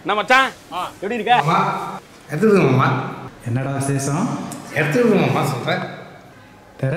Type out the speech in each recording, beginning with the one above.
என்ன மச்சான் எப்படி இருக்க மாமா எடுத்துக்கிட்டு மாமா என்னடா விசேஷம் எடுத்துக்கிட்டு மாமா சொல்கிறேன் தெர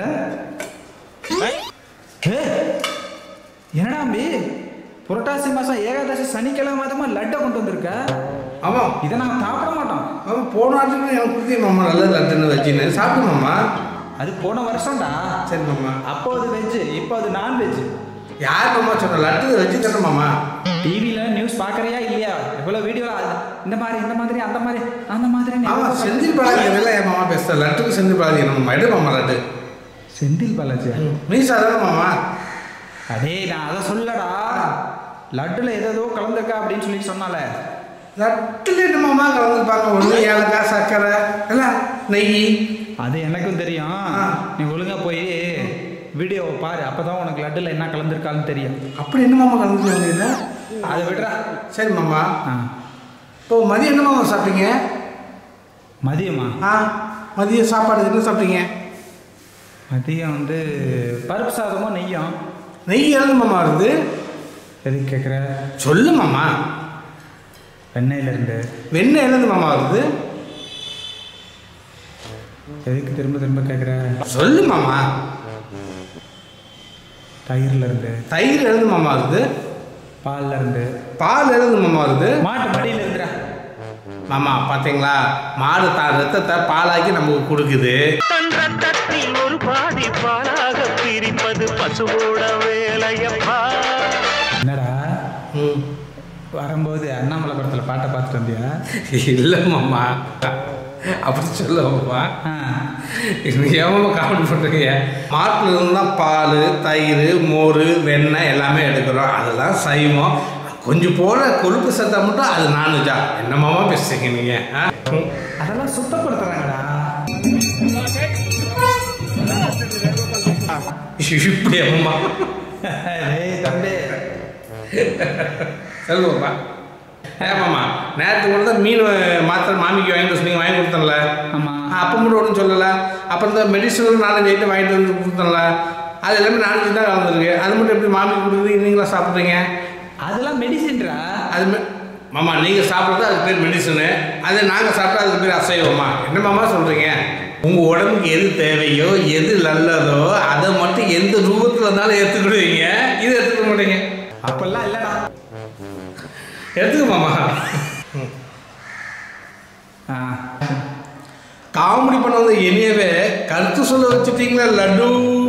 ஏ, என்னடா அம்பி புரட்டாசி மாசம் ஏகாதசி சனிக்கிழமை மாதமா லட்டை கொண்டு வந்திருக்க ஆமாம் இதை நான் சாப்பிட மாட்டோம் ஆமாம் போன வாரத்துக்கு எனக்கு கொடுத்தே மாமா நல்ல லட்டுன்னு வச்சுன்னு சாப்பிடு மாமா அது போன வருஷம்டா சரி மாமா அப்போ அது வெஜ் இப்போ அது நான்வெஜ் யார் மாமா சொன்ன லட்டு வச்சு தரேன் மாமா டிவியில நியூஸ் பார்க்கறியா இல்லையா எவ்வளோ வீடியோ இந்த மாதிரி இந்த மாதிரி அந்த மாதிரி அந்த மாதிரி ஆமாம் செந்தில் பாலாஜி இதெல்லாம் என் மாமா பேசுற லட்டுக்கு செந்தில் பாலாஜி நம்ம எடு மாமா லட்டு செந்தில் பாலாஜி மீசா தானே மாமா அடே நான் அதை சொல்லடா லட்டுல ஏதோ கலந்துருக்கா அப்படின்னு சொல்லி சொன்னால லட்டுல என்ன மாமா கலந்துருப்பாங்க ஒன்று ஏலக்காய் சர்க்கரை எல்லாம் நெய் அது எனக்கும் தெரியும் ஆ. நீ ஒழுங்கா போய் வீடியோவை பாரு அப்பதான் உனக்கு லட்டுல என்ன கலந்துருக்கான்னு தெரியும் அப்படி என்ன மாமா கலந்துருக்காங்க இல்லை அதை விடுறா சரி மாமா ஆ இப்போ மதியம் என்ன மாமா சாப்பிட்டீங்க மதியமா ஆ மதியம் சாப்பாடு என்ன சாப்பிட்டீங்க மதியம் வந்து பருப்பு சாதமும் நெய்யும் நெய் எவ்வளோ மாமா வருது எதுக்கு கேட்குற சொல்லு மாமா வெண்ணெயில இருந்து வெண்ணெய் எழுந்து மாமா வருது எதுக்கு திரும்ப திரும்ப கேட்குற சொல்லு மாமா தயிர்ல இருந்து தயிர் எழுந்து மாமா வருது பால்ல இருந்து பால் எழுந்து மாமா வருது மாட்டு மடியில இருந்துடா மாமா பார்த்தீங்களா மாடு தான் ரத்தத்தை பாலாக்கி நமக்கு கொடுக்குது தன் ரத்தத்தில் ஒரு பாதி பாலாக பிரிப்பது பசுவோட வேலையப்பா என்னடா ம் வரும்போது அண்ணாமலை படத்துல பாட்டை பார்த்துட்டு வந்தியா இல்லை மாமா அப்படி சொல்ல மாமா ஆ ஏமாமா காமெடி பண்ணுறீங்க மாட்டுல இருந்து தான் பால் தயிர் மோர் வெண்ணெய் எல்லாமே எடுக்கிறோம் அதெல்லாம் சைவம் கொஞ்சம் போல கொழுப்பு சத்தா மட்டும் அது நான்வெஜ்ஜா என்னமாமா பேசுறீங்க நீங்கள் ஆ ம். அதெல்லாம் சுத்தப்படுத்துறாங்கடா இப்படி அம்மா டேய் தம்பி சொல்லுவாப்பா ஏமாம்மா நேரத்துக்கு கூட தான் மீன் மாத்திரை மாமிக்கு வாங்கிட்டு வர சொன்னீங்க வாங்கி கொடுத்தேன்ல ஆமா அப்போ மட்டும் ஒன்றும் சொல்லலை அப்புறம் இந்த மெடிசன் நாலஞ்சு ஐட்டம் வாங்கிட்டு வந்து கொடுத்தேன்ல அது எல்லாமே நாலஞ்சு தான் கலந்துருக்கு அது மட்டும் எப்படி மாமிக்கு கொடுக்குறது நீங்களா சாப்பிட்றீங்க அதெல்லாம் மெடிசின்டா அது மெ- மாமா நீங்கள் சாப்பிட்றது அதுக்கு பேர் மெடிசனு அது நாங்கள் சாப்பிட்டா அதுக்கு பேர் அசைவமா என்ன மாமா சொல்கிறீங்க உங்கள் உடம்புக்கு எது தேவையோ எது நல்லதோ அதை மட்டும் எந்த ரூபத்தில் இருந்தாலும் ஏற்றுக்கிடுவீங்க இது எடுத்துக்க மாட்டீங்க அப்பெல்லாம் இல்லடா எடுத்துக்க மாமா ஆ காமெடி பண்ண வந்த என்னையவே கருத்து சொல்ல வச்சுட்டீங்களா லட்டு